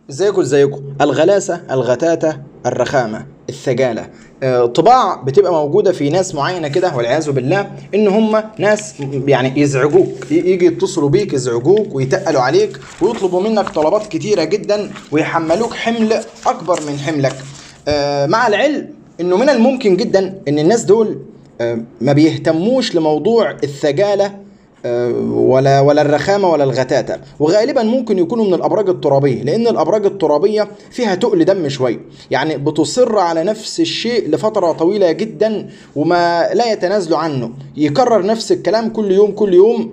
ازيكم ازيكم الغلاسة الغتاتة الرخامة الثجالة آه، طباع بتبقى موجودة في ناس معينة كده والعياذ بالله ان هم ناس يعني يزعجوك ي- يجي يتصلوا بيك يزعجوك ويتقلوا عليك ويطلبوا منك طلبات كتيرة جدا ويحملوك حمل اكبر من حملك آه، مع العلم انه من الممكن جدا ان الناس دول آه، ما بيهتموش لموضوع الثجالة آه، ولا ولا الرخامه ولا الغتاتة وغالبا ممكن يكونوا من الابراج الترابيه لان الابراج الترابيه فيها تقل دم شويه يعني بتصر على نفس الشيء لفتره طويله جدا وما لا يتنازلوا عنه يكرر نفس الكلام كل يوم كل يوم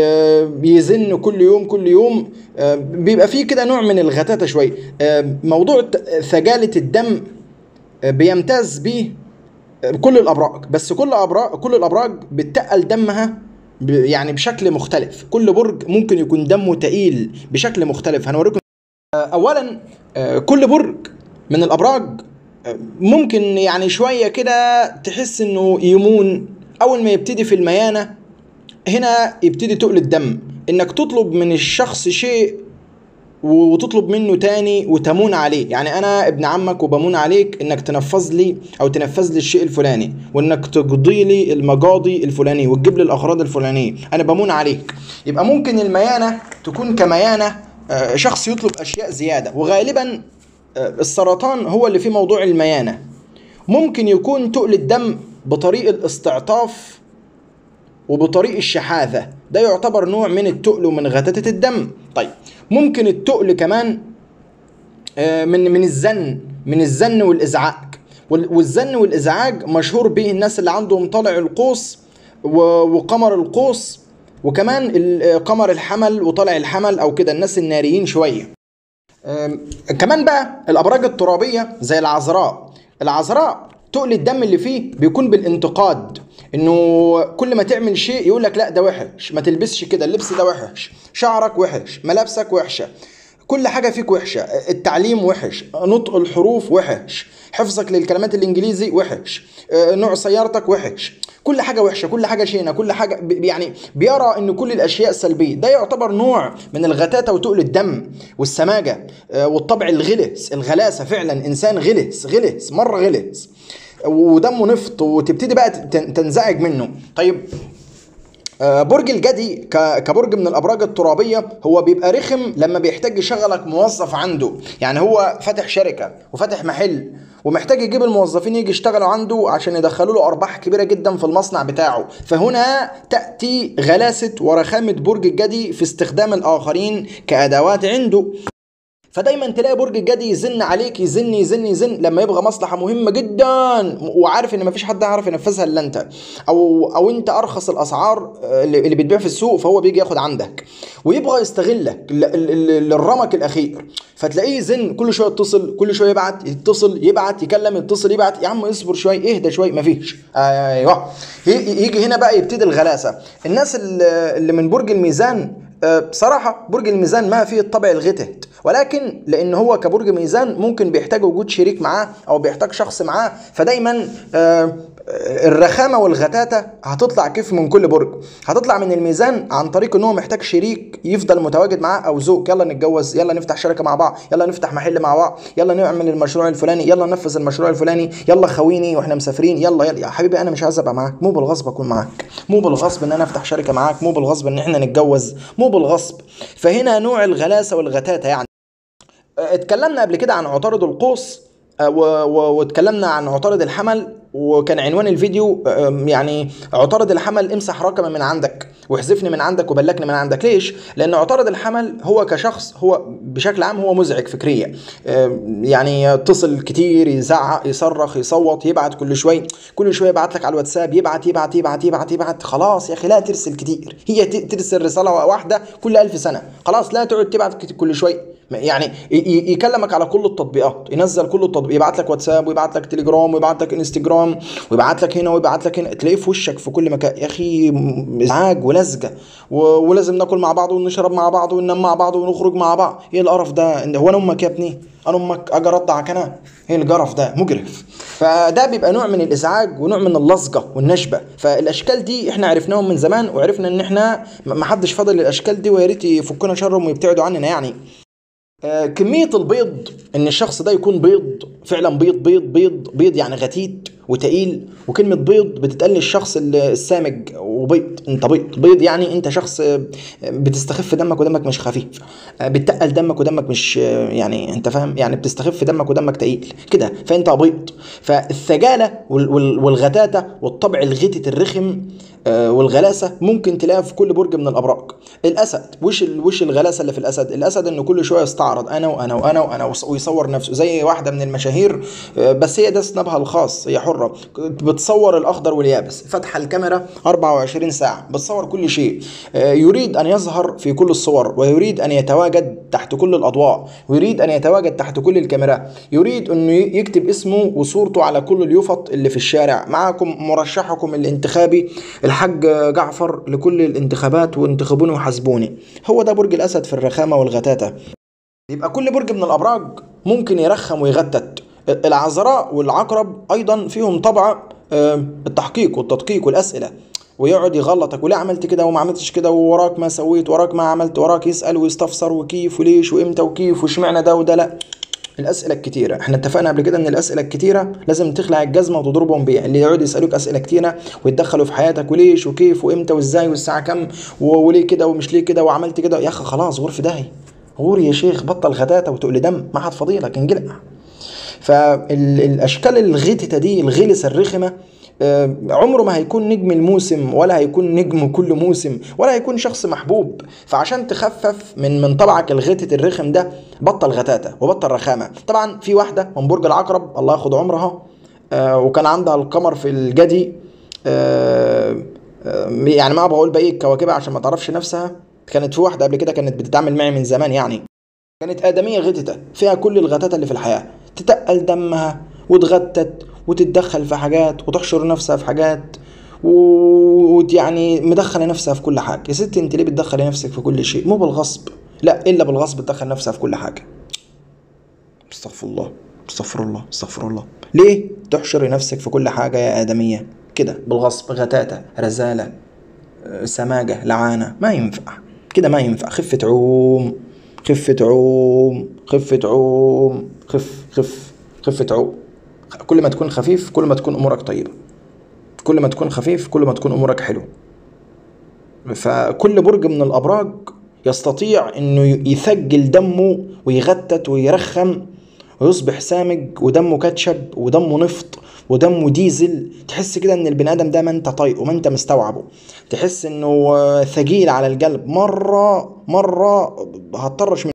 ي- يزن كل يوم كل يوم آه، بيبقى فيه كده نوع من الغتاتة شويه آه، موضوع ت- ثجاله الدم آه، بيمتاز بيه كل الابراج بس كل ابراج كل الابراج بتقل دمها ب- يعني بشكل مختلف كل برج ممكن يكون دمه تقيل بشكل مختلف هنوريكم آه، اولا آه، كل برج من الابراج آه، ممكن يعني شويه كده تحس انه يمون اول ما يبتدي في الميانه هنا يبتدي تقل الدم انك تطلب من الشخص شيء وتطلب منه تاني وتمون عليه يعني انا ابن عمك وبمون عليك انك تنفذ لي او تنفذ لي الشيء الفلاني وانك تقضي لي المقاضي الفلانيه وتجيب لي الاغراض الفلانيه انا بمون عليك يبقى ممكن الميانه تكون كميانه آه، شخص يطلب اشياء زياده وغالبا آه، السرطان هو اللي فيه موضوع الميانه ممكن يكون تقل الدم بطريق الاستعطاف وبطريق الشحاذة ده يعتبر نوع من التقل ومن غتاتة الدم طيب ممكن التقل كمان آه، من من الزن من الزن والازعاج وال- والزن والازعاج مشهور به الناس اللي عندهم طالع القوس و- وقمر القوس وكمان ال- آه، قمر الحمل وطالع الحمل او كده الناس الناريين شويه أم، كمان بقى الابراج الترابيه زي العذراء العذراء تقل الدم اللي فيه بيكون بالانتقاد انه كل ما تعمل شيء يقول لك لا ده وحش ما تلبسش كده اللبس ده وحش شعرك وحش ملابسك وحشه كل حاجه فيك وحشه التعليم وحش نطق الحروف وحش حفظك للكلمات الانجليزي وحش أه، نوع سيارتك وحش كل حاجه وحشه كل حاجه شينه كل حاجه ب- يعني بيرى ان كل الاشياء سلبيه ده يعتبر نوع من الغتاتة وتقل الدم والسماجه آه، والطبع الغلس الغلاسه فعلا انسان غلس غلس مره غلس ودمه نفط وتبتدي بقى تن- تنزعج منه طيب آه، برج الجدي ك- كبرج من الابراج الترابيه هو بيبقى رخم لما بيحتاج يشغلك موظف عنده يعني هو فاتح شركه وفاتح محل ومحتاج يجيب الموظفين يجي يشتغلوا عنده عشان يدخلوا له ارباح كبيره جدا في المصنع بتاعه فهنا تاتي غلاسه ورخامه برج الجدي في استخدام الاخرين كادوات عنده فدايما تلاقي برج الجدي يزن عليك يزن يزن يزن لما يبغى مصلحه مهمه جدا وعارف ان مفيش حد هيعرف ينفذها الا انت او او انت ارخص الاسعار آه، اللي اللي بتبيع في السوق فهو بيجي ياخد عندك ويبغى يستغلك ل- ل- ل- للرمق الاخير فتلاقيه يزن كل شويه يتصل كل شويه يبعت يتصل يبعت يكلم يتصل يبعت يا عم اصبر شويه اهدى شويه مفيش ايوه ي- يجي هنا بقى يبتدي الغلاسه الناس اللي اللي من برج الميزان آه، بصراحة برج الميزان ما فيه الطبع الغتت ولكن لأن هو كبرج ميزان ممكن بيحتاج وجود شريك معاه أو بيحتاج شخص معاه فدايما آه، الرخامة والغتاتة هتطلع كيف من كل برج هتطلع من الميزان عن طريق ان هو محتاج شريك يفضل متواجد معاه او زوج يلا نتجوز يلا نفتح شركة مع بعض يلا نفتح محل مع بعض يلا نعمل المشروع الفلاني يلا ننفذ المشروع الفلاني يلا خويني واحنا مسافرين يلا يلا يا حبيبي انا مش عايز ابقى معاك مو بالغصب اكون معاك مو بالغصب ان انا افتح شركة معاك مو بالغصب ان احنا نتجوز مو بالغصب فهنا نوع الغلاسة والغتاتة يعني اتكلمنا قبل كده عن عطارد القوس آه، و- و- واتكلمنا عن عطارد الحمل وكان عنوان الفيديو آم، يعني عطارد الحمل امسح رقمي من عندك واحذفني من عندك وبلكني من عندك ليش؟ لان عطارد الحمل هو كشخص هو بشكل عام هو مزعج فكريا آم، يعني يتصل كتير يزعق يصرخ يصوت يبعت كل شوي كل شويه يبعت لك على الواتساب يبعت يبعت يبعت يبعت يبعت خلاص يا اخي لا ترسل كتير هي ت- ترسل رساله واحده كل ألف سنه خلاص لا تقعد تبعت كت- كل شوي يعني ي- ي- يكلمك على كل التطبيقات ينزل كل التطبيق يبعت لك واتساب ويبعت لك تليجرام ويبعت لك انستجرام ويبعت لك هنا ويبعت لك هنا تلاقيه في وشك في كل مكان يا اخي م- ازعاج ولزجه و- ولازم ناكل مع بعض ونشرب مع بعض وننام مع بعض ونخرج مع بعض ايه القرف ده إن- هو انا امك يا ابني انا امك اجي ارضعك انا ايه القرف ده مجرف فده بيبقى نوع من الازعاج ونوع من اللصقه والنشبه فالاشكال دي احنا عرفناهم من زمان وعرفنا ان احنا م- محدش فاضل الاشكال دي ويا ريت يفكونا شرهم ويبتعدوا عننا يعني آه، كمية البيض ان الشخص ده يكون بيض فعلا بيض بيض بيض بيض يعني غتيت وتقيل وكلمة بيض بتتقال للشخص ال- السامج وبيض انت بيض بيض يعني انت شخص آه، بتستخف دمك ودمك مش خفيف آه، بتقل دمك ودمك مش آه، يعني انت فاهم يعني بتستخف دمك ودمك تقيل كده فانت بيض فالثجالة وال- وال- والغتاتة والطبع الغتت الرخم آه، والغلاسه ممكن تلاقيها في كل برج من الابراج الاسد وش ال- وش الغلاسه اللي في الاسد الاسد انه كل شويه يستعرض انا وانا وانا وانا وص- ويصور نفسه زي واحده من المشاهير آه، بس هي ده سنابها الخاص هي حره بتصور الاخضر واليابس فاتحه الكاميرا 24 ساعه بتصور كل شيء آه، يريد ان يظهر في كل الصور ويريد ان يتواجد تحت كل الاضواء ويريد ان يتواجد تحت كل الكاميرات يريد انه ي- يكتب اسمه وصورته على كل اليفط اللي في الشارع معكم مرشحكم الانتخابي الحاج جعفر لكل الانتخابات وانتخبوني وحاسبوني هو ده برج الاسد في الرخامه والغتاتة يبقى كل برج من الابراج ممكن يرخم ويغتت العذراء والعقرب ايضا فيهم طبع آه، التحقيق والتدقيق والاسئله ويقعد يغلطك وليه عملت كده وما عملتش كده ووراك ما سويت وراك ما عملت وراك يسال ويستفسر وكيف وليش وامتى وكيف واشمعنى ده وده لا الاسئله الكتيره احنا اتفقنا قبل كده ان الاسئله الكتيره لازم تخلع الجزمه وتضربهم بيها اللي يقعد يسالوك اسئله كتيره ويتدخلوا في حياتك وليش وكيف وامتى وازاي والساعه كام و- وليه كده ومش ليه كده وعملت كده يا اخي خلاص غور في داهيه غور يا شيخ بطل غتاتة وتقل دم ما حد فضيلك انجلع فالاشكال الغتتة دي الغلسة الرخمة آه، عمره ما هيكون نجم الموسم ولا هيكون نجم كل موسم ولا هيكون شخص محبوب فعشان تخفف من من طبعك الغتت الرخم ده بطل غتاتة وبطل رخامة طبعا في واحدة من برج العقرب الله ياخد عمرها آه، وكان عندها القمر في الجدي آه، آه، يعني ما بقول بقى ايه كواكبها عشان ما تعرفش نفسها كانت في واحدة قبل كده كانت بتتعامل معي من زمان يعني كانت آدمية غتتة فيها كل الغتاتة اللي في الحياة تتقل دمها وتغتت وتتدخل في حاجات وتحشر نفسها في حاجات ويعني مدخلة نفسها في كل حاجة يا ستي انت ليه بتدخلي نفسك في كل شيء مو بالغصب لا الا بالغصب تدخل نفسها في كل حاجة استغفر الله استغفر الله استغفر الله ليه تحشري نفسك في كل حاجة يا آدمية كده بالغصب غتاتة رزالة آه، سماجة لعانة ما ينفع كده ما ينفع خفة عوم خفة عوم خفة عوم خف خف خفة عوم كل ما تكون خفيف كل ما تكون أمورك طيبة كل ما تكون خفيف كل ما تكون أمورك حلوة فكل برج من الأبراج يستطيع إنه يثقل دمه ويغتت ويرخم ويصبح سامج ودمه كاتشب ودمه نفط ودمه ديزل تحس كده ان البني ادم ده ما انت طايقه ما انت مستوعبه تحس انه ثقيل على القلب مره مره هتطرش من